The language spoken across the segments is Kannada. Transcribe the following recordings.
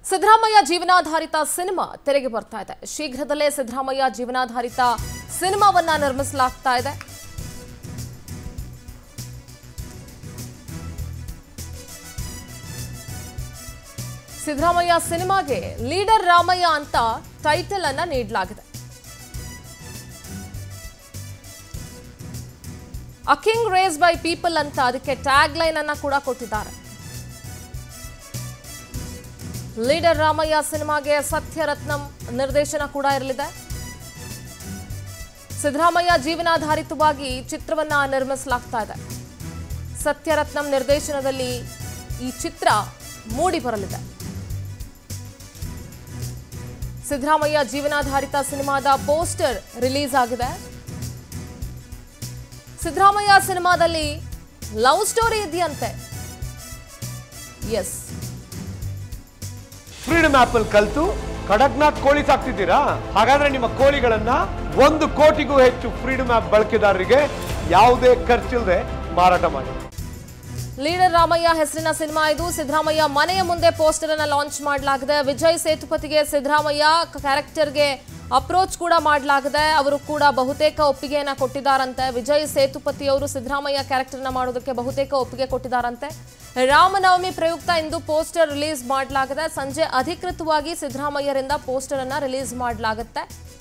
ಸಿದ್ದರಾಮಯ್ಯ ಜೀವನಾಧಾರಿತ ಸಿನಿಮಾ ತೆರೆಗೆ ಬರ್ತಾ ಇದೆ ಶೀಘ್ರದಲ್ಲೇ ಸಿದ್ದರಾಮಯ್ಯ ಜೀವನಾಧಾರಿತ ಸಿನಿಮಾವನ್ನ ನಿರ್ಮಿಸಲಾಗ್ತಾ ಇದೆ ಸಿದ್ದರಾಮಯ್ಯ ಸಿನಿಮಾಗೆ ಲೀಡರ್ ರಾಮಯ್ಯ ಅಂತ ಟೈಟಲ್ ಅನ್ನ ನೀಡಲಾಗಿದೆ ಅ ಕಿಂಗ್ ರೇಸ್ ಬೈ ಪೀಪಲ್ ಅಂತ ಅದಕ್ಕೆ ಟ್ಯಾಗ್ ಲೈನ್ ಅನ್ನ ಕೂಡ ಕೊಟ್ಟಿದ್ದಾರೆ ಲೀಡರ್ ರಾಮಯ್ಯ ಸಿನಿಮಾಗೆ ಸತ್ಯರತ್ನಂ ನಿರ್ದೇಶನ ಕೂಡ ಇರಲಿದೆ ಸಿದ್ದರಾಮಯ್ಯ ಜೀವನಾಧಾರಿತವಾಗಿ ಚಿತ್ರವನ್ನ ನಿರ್ಮಿಸಲಾಗ್ತಾ ಇದೆ ಸತ್ಯರತ್ನಂ ನಿರ್ದೇಶನದಲ್ಲಿ ಈ ಚಿತ್ರ ಮೂಡಿ ಬರಲಿದೆ ಸಿದ್ದರಾಮಯ್ಯ ಜೀವನಾಧಾರಿತ ಸಿನಿಮಾದ ಪೋಸ್ಟರ್ ರಿಲೀಸ್ ಆಗಿದೆ ಸಿದ್ದರಾಮಯ್ಯ ಸಿನಿಮಾದಲ್ಲಿ ಲವ್ ಸ್ಟೋರಿ ಇದೆಯಂತೆ ಎಸ್ ಫ್ರೀಡಮ್ ಆಪ್ ಅಲ್ಲಿ ಕಲ್ತು ಕಡಕ್ನಾಥ್ ಕೋಳಿ ಸಾಕ್ತಿದ್ದೀರಾ ಹಾಗಾದ್ರೆ ನಿಮ್ಮ ಕೋಳಿಗಳನ್ನ ಒಂದು ಕೋಟಿಗೂ ಹೆಚ್ಚು ಫ್ರೀಡಮ್ ಆಪ್ ಬಳಕೆದಾರರಿಗೆ ಯಾವುದೇ ಖರ್ಚಿಲ್ಲದೆ ಮಾರಾಟ ಮಾಡಿ ಲೀಡರ್ ರಾಮಯ್ಯ ಹೆಸರಿನ ಸಿನಿಮಾ ಇದು ಸಿದ್ದರಾಮಯ್ಯ ಮನೆಯ ಮುಂದೆ ಪೋಸ್ಟರ್ ಅನ್ನ ಲಾಂಚ್ ಮಾಡಲಾಗಿದೆ ವಿಜಯ್ ಸೇತುಪತಿಗೆ ಸಿದ್ದರಾಮಯ್ಯ ಕ್ಯಾರೆಕ್ಟರ್ಗೆ ಅಪ್ರೋಚ್ ಕೂಡ ಮಾಡಲಾಗಿದೆ ಅವರು ಕೂಡ ಬಹುತೇಕ ಒಪ್ಪಿಗೆಯನ್ನ ಕೊಟ್ಟಿದ್ದಾರಂತೆ ವಿಜಯ್ ಸೇತುಪತಿ ಅವರು ಸಿದ್ದರಾಮಯ್ಯ ಕ್ಯಾರೆಕ್ಟರ್ನ ಮಾಡೋದಕ್ಕೆ ಬಹುತೇಕ ಒಪ್ಪಿಗೆ ಕೊಟ್ಟಿದ್ದಾರಂತೆ ರಾಮನವಮಿ ಪ್ರಯುಕ್ತ ಇಂದು ಪೋಸ್ಟರ್ ರಿಲೀಸ್ ಮಾಡಲಾಗಿದೆ ಸಂಜೆ ಅಧಿಕೃತವಾಗಿ ಸಿದ್ದರಾಮಯ್ಯರಿಂದ ಪೋಸ್ಟರ್ ಅನ್ನ ರಿಲೀಸ್ ಮಾಡಲಾಗುತ್ತೆ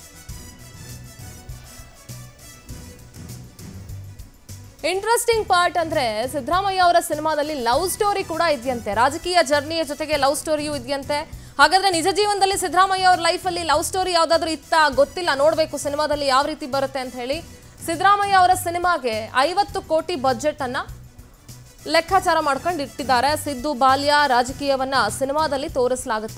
ಇಂಟ್ರೆಸ್ಟಿಂಗ್ ಪಾರ್ಟ್ ಅಂದ್ರೆ ಸಿದ್ದರಾಮಯ್ಯ ಅವರ ಸಿನಿಮಾದಲ್ಲಿ ಲವ್ ಸ್ಟೋರಿ ಕೂಡ ಇದೆಯಂತೆ ರಾಜಕೀಯ ಜರ್ನಿಯ ಜೊತೆಗೆ ಲವ್ ಸ್ಟೋರಿಯೂ ಇದೆಯಂತೆ ಹಾಗಾದ್ರೆ ನಿಜ ಜೀವನದಲ್ಲಿ ಸಿದ್ದರಾಮಯ್ಯ ಅವ್ರ ಲೈಫಲ್ಲಿ ಲವ್ ಸ್ಟೋರಿ ಯಾವ್ದಾದ್ರು ಇತ್ತಾ ಗೊತ್ತಿಲ್ಲ ನೋಡ್ಬೇಕು ಸಿನಿಮಾದಲ್ಲಿ ಯಾವ ರೀತಿ ಬರುತ್ತೆ ಅಂತ ಹೇಳಿ ಸಿದ್ದರಾಮಯ್ಯ ಅವರ ಸಿನಿಮಾಗೆ ಐವತ್ತು ಕೋಟಿ ಬಜೆಟ್ ಅನ್ನ ಲೆಕ್ಕಾಚಾರ ಮಾಡ್ಕೊಂಡು ಇಟ್ಟಿದ್ದಾರೆ ಸಿದ್ದು ಬಾಲ್ಯ ರಾಜಕೀಯವನ್ನ ಸಿನಿಮಾದಲ್ಲಿ ತೋರಿಸಲಾಗುತ್ತೆ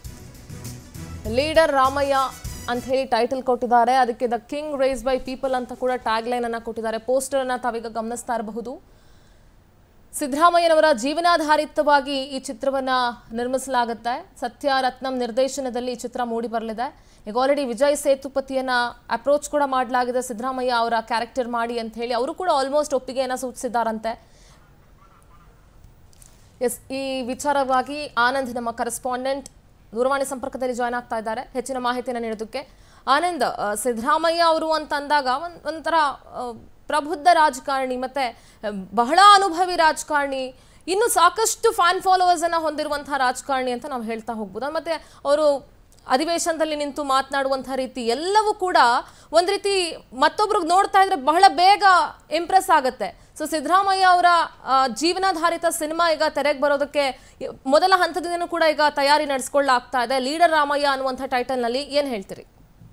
ಲೀಡರ್ ರಾಮಯ್ಯ ಅಂತ ಹೇಳಿ ಟೈಟಲ್ ಕೊಟ್ಟಿದ್ದಾರೆ ಅದಕ್ಕೆ the king race by people ಅಂತ ಕೂಡ ಟ್ಯಾಗ್ ಲೈನ್ ಅನ್ನ ಕೊಟ್ಟಿದ್ದಾರೆ ಪೋಸ್ಟರ್ ಅನ್ನ ತಾವೀಗ ಗಮನಿಸ್ತಾ ಇರಬಹುದು ಸಿದ್ದರಾಮಯ್ಯನವರ ಜೀವನಾಧಾರಿತವಾಗಿ ಈ ಚಿತ್ರವನ್ನ ನಿರ್ಮಿಸಲಾಗುತ್ತೆ ಸತ್ಯ ರತ್ನಂ ನಿರ್ದೇಶನದಲ್ಲಿ ಈ ಚಿತ್ರ ಮೂಡಿ ಬರಲಿದೆ ಈಗ ಆಲ್ರೆಡಿ ವಿಜಯ್ ಸೇತುಪತಿಯನ್ನ ಅಪ್ರೋಚ್ ಕೂಡ ಮಾಡಲಾಗಿದೆ ಸಿದ್ದರಾಮಯ್ಯ ಅವರ ಕ್ಯಾರೆಕ್ಟರ್ ಮಾಡಿ ಅಂತ ಹೇಳಿ ಅವರು ಕೂಡ ಆಲ್ಮೋಸ್ಟ್ ಒಪ್ಪಿಗೆಯನ್ನ ಸೂಚಿಸಿದ್ದಾರಂತೆ ಎಸ್ ಈ ವಿಚಾರವಾಗಿ ಆನಂದ್ ನಮ್ಮ ಕರೆಸ್ಪಾಂಡೆಂಟ್ ದೂರವಾಣಿ ಸಂಪರ್ಕದಲ್ಲಿ ಜಾಯ್ನ್ ಆಗ್ತಾ ಇದ್ದಾರೆ ಹೆಚ್ಚಿನ ಮಾಹಿತಿಯನ್ನು ನೀಡೋದಕ್ಕೆ ಆನಂದ್ ಆ, ಸಿದ್ದರಾಮಯ್ಯ ಅವರು ಅಂತ ಅಂದಾಗ ಒಂದ್ ಒಂಥರ ಆ, ಪ್ರಬುದ್ಧ ರಾಜಕಾರಣಿ ಮತ್ತೆ ಆ, ಬಹಳ ಅನುಭವಿ ರಾಜಕಾರಣಿ ಇನ್ನು ಸಾಕಷ್ಟು ಫ್ಯಾನ್ ಫಾಲೋವರ್ಸ್ ಅನ್ನ ಹೊಂದಿರುವಂತಹ ರಾಜಕಾರಣಿ ಅಂತ ನಾವು ಹೇಳ್ತಾ ಹೋಗ್ಬೋದು ಮತ್ತೆ ಅವರು ಅಧಿವೇಶನದಲ್ಲಿ ನಿಂತು ಮಾತನಾಡುವಂತಹ ರೀತಿ ಎಲ್ಲವೂ ಕೂಡ ಒಂದ್ ರೀತಿ ಮತ್ತೊಬ್ರಿಗೆ ನೋಡ್ತಾ ಇದ್ರೆ ಬಹಳ ಬೇಗ ಇಂಪ್ರೆಸ್ ಆಗುತ್ತೆ ಸೊ ಸಿದ್ದರಾಮಯ್ಯ ಅವರ ಆ, ಜೀವನಾಧಾರಿತ ಸಿನಿಮಾ ಈಗ ತೆರೆಗೆ ಬರೋದಕ್ಕೆ ಮೊದಲ ಹಂತದಿಂದನೂ ಕೂಡ ಈಗ ತಯಾರಿ ನಡೆಸ್ಕೊಳ್ಳಾಗ್ತಾ ಇದೆ ಲೀಡರ್ ರಾಮಯ್ಯ ಅನ್ನುವಂಥ ಟೈಟಲ್ನಲ್ಲಿ ಏನ್ ಹೇಳ್ತೀರಿ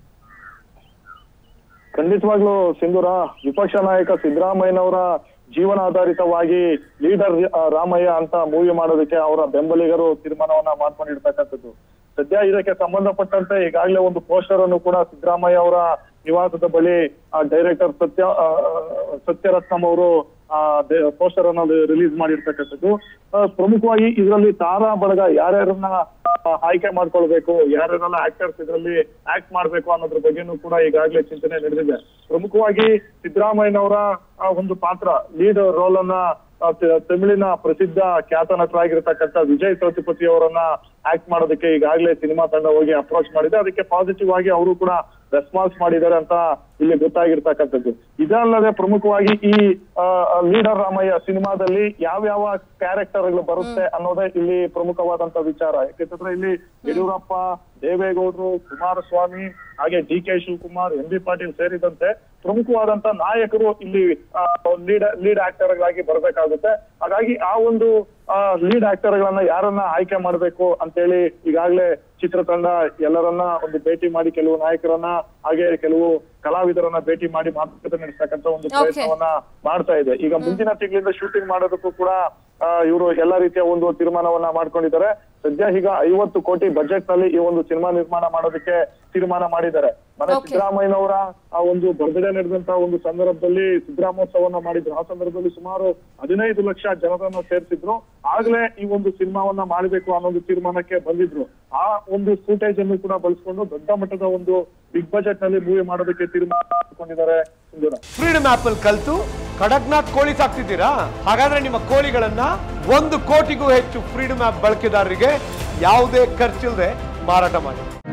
ಖಂಡಿತವಾಗ್ಲೂ ಸಿಂಧೂರ ವಿಪಕ್ಷ ನಾಯಕ ಸಿದ್ದರಾಮಯ್ಯನವರ ಜೀವನಾಧಾರಿತವಾಗಿ ಲೀಡರ್ ಆ, ರಾಮಯ್ಯ ಅಂತ ಮೂವಿ ಮಾಡೋದಕ್ಕೆ ಅವರ ಬೆಂಬಲಿಗರು ತೀರ್ಮಾನವನ್ನ ಮಾಡ್ಕೊಂಡಿರ್ತಕ್ಕಂಥದ್ದು ಸದ್ಯ ಇದಕ್ಕೆ ಸಂಬಂಧಪಟ್ಟಂತೆ ಈಗಾಗಲೇ ಒಂದು ಪೋಸ್ಟರ್ ಅನ್ನು ಕೂಡ ಸಿದ್ದರಾಮಯ್ಯ ಅವರ ನಿವಾಸದ ಬಳಿ ಡೈರೆಕ್ಟರ್ ಸತ್ಯ ಆ, ಸತ್ಯರತ್ನಂ ಅವರು ಪೋಸ್ಟರ್ ಅನ್ನು ರಿಲೀಸ್ ಮಾಡಿರ್ತಕ್ಕಂಥದ್ದು ಆ, ಪ್ರಮುಖವಾಗಿ ಇದರಲ್ಲಿ ತಾರಾ ಬಳಗ ಯಾರ್ಯಾರನ್ನ ಆ, ಆಯ್ಕೆ ಮಾಡ್ಕೊಳ್ಬೇಕು ಯಾರ್ಯಾರೆಲ್ಲ ಆಕ್ಟರ್ಸ್ ಇದರಲ್ಲಿ ಆಕ್ಟ್ ಮಾಡ್ಬೇಕು ಅನ್ನೋದ್ರ ಬಗ್ಗೆನೂ ಕೂಡ ಈಗಾಗಲೇ ಚಿಂತನೆ ನಡೆದಿದೆ ಪ್ರಮುಖವಾಗಿ ಸಿದ್ದರಾಮಯ್ಯನವರ ಆ, ಒಂದು ಪಾತ್ರ ಲೀಡ್ ರೋಲ್ ಅನ್ನ ಆ, ತ- ತಮಿಳಿನ ಪ್ರಸಿದ್ಧ ಖ್ಯಾತ ನಟರಾಗಿರ್ತಕ್ಕಂಥ ವಿಜಯ್ ಸೇತುಪತಿ ಅವರನ್ನ ಆಕ್ಟ್ ಮಾಡೋದಕ್ಕೆ ಈಗಾಗಲೇ ಸಿನಿಮಾ ತಂಡ ಹೋಗಿ ಅಪ್ರೋಚ್ ಮಾಡಿದೆ ಅದಕ್ಕೆ ಪಾಸಿಟಿವ್ ಆಗಿ ಅವರು ಕೂಡ ರೆಸ್ಪಾನ್ಸ್ ಮಾಡಿದ್ದಾರೆ ಅಂತ ಇಲ್ಲಿ ಗೊತ್ತಾಗಿರ್ತಕ್ಕಂಥದ್ದು ಇದಲ್ಲದೆ ಪ್ರಮುಖವಾಗಿ ಈ ಲೀಡರ್ ರಾಮಯ್ಯ ಸಿನಿಮಾದಲ್ಲಿ ಯಾವ್ಯಾವ ಕ್ಯಾರೆಕ್ಟರ್ಗಳು ಬರುತ್ತೆ ಅನ್ನೋದೇ ಇಲ್ಲಿ ಪ್ರಮುಖವಾದಂತ ವಿಚಾರ ಯಾಕೆಂತಂದ್ರೆ ಇಲ್ಲಿ ಯಡಿಯೂರಪ್ಪ ದೇವೇಗೌಡರು ಕುಮಾರಸ್ವಾಮಿ ಹಾಗೆ D K Shivakumar M B Patil ಸೇರಿದಂತೆ ಪ್ರಮುಖವಾದಂತ ನಾಯಕರು ಇಲ್ಲಿ ಲೀಡ್ ಲೀಡ್ ಆಕ್ಟರ್ಗಳಾಗಿ ಬರ್ಬೇಕಾಗುತ್ತೆ ಹಾಗಾಗಿ ಆ ಒಂದು ಲೀಡ್ ಆಕ್ಟರ್ಗಳನ್ನ ಯಾರನ್ನ ಆಯ್ಕೆ ಮಾಡಬೇಕು ಅಂತೇಳಿ ಈಗಾಗಲೇ ಚಿತ್ರತಂಡ ಎಲ್ಲರನ್ನ ಒಂದು ಭೇಟಿ ಮಾಡಿ ಕೆಲವು ನಾಯಕರನ್ನ ಹಾಗೆ ಕೆಲವು ಕಲಾವಿದರನ್ನ ಭೇಟಿ ಮಾಡಿ ಮಾತುಕತೆ ನಡೆಸ್ತಕ್ಕಂಥ ಒಂದು Okay. ಪ್ರಯತ್ನವನ್ನ ಮಾಡ್ತಾ ಇದೆ ಈಗ ಮುಂದಿನ ತಿಂಗಳಿಂದ ಶೂಟಿಂಗ್ ಮಾಡೋದಕ್ಕೂ ಕೂಡ ಇವರು ಎಲ್ಲ ರೀತಿಯ ಒಂದು ತೀರ್ಮಾನವನ್ನ ಮಾಡ್ಕೊಂಡಿದ್ದಾರೆ ಸದ್ಯ ಈಗ ಐವತ್ತು ಕೋಟಿ ಬಜೆಟ್ ನಲ್ಲಿ ಈ ಒಂದು ಸಿನಿಮಾ ನಿರ್ಮಾಣ ಮಾಡೋದಕ್ಕೆ ತೀರ್ಮಾನ ಮಾಡಿದ್ದಾರೆ ಮನೆ Okay. ಸಿದ್ದರಾಮಯ್ಯನವರ ಆ ಒಂದು ಬರ್ತ್ಡೇ ನಡೆದಂತ ಒಂದು ಸಂದರ್ಭದಲ್ಲಿ ಸಿದ್ದರಾಮೋತ್ಸವನ್ನ ಮಾಡಿದ್ರು ಆ ಸಂದರ್ಭದಲ್ಲಿ ಸುಮಾರು ಹದಿನೈದು ಲಕ್ಷ ಜನರನ್ನ ಸೇರಿಸಿದ್ರು ಆಗ್ಲೇ ಈ ಒಂದು ಸಿನಿಮಾವನ್ನ ಮಾಡಬೇಕು ಅನ್ನೋ ಒಂದು ತೀರ್ಮಾನಕ್ಕೆ ಬಂದಿದ್ರು ಆ ಒಂದು ಫೂಟೇಜ್ ಅನ್ನು ಕೂಡ ಬಳಸ್ಕೊಂಡು ದೊಡ್ಡ ಮಟ್ಟದ ಒಂದು ಬಿಗ್ ಬಜೆಟ್ ನಲ್ಲಿ ಮೂವಿ ಮಾಡೋದಕ್ಕೆ ತೀರ್ಮಾನ ಮಾಡ್ಕೊಂಡಿದ್ದಾರೆ ಸಿಂಧೂರ ಫ್ರೀಡಮ್ ಆಪ್ ಅಲ್ಲಿ ಕಲ್ತು ಕಡಕ್ನಾಥ್ ಕೋಳಿ ಸಾಕ್ತಿದ್ದೀರಾ ಹಾಗಾದ್ರೆ ನಿಮ್ಮ ಕೋಳಿಗಳನ್ನ ಒಂದು ಕೋಟಿಗೂ ಹೆಚ್ಚು ಫ್ರೀಡಮ್ ಆಪ್ ಬಳಕೆದಾರರಿಗೆ ಯಾವುದೇ ಖರ್ಚಿಲ್ಲದೆ ಮಾರಾಟ ಮಾಡಿ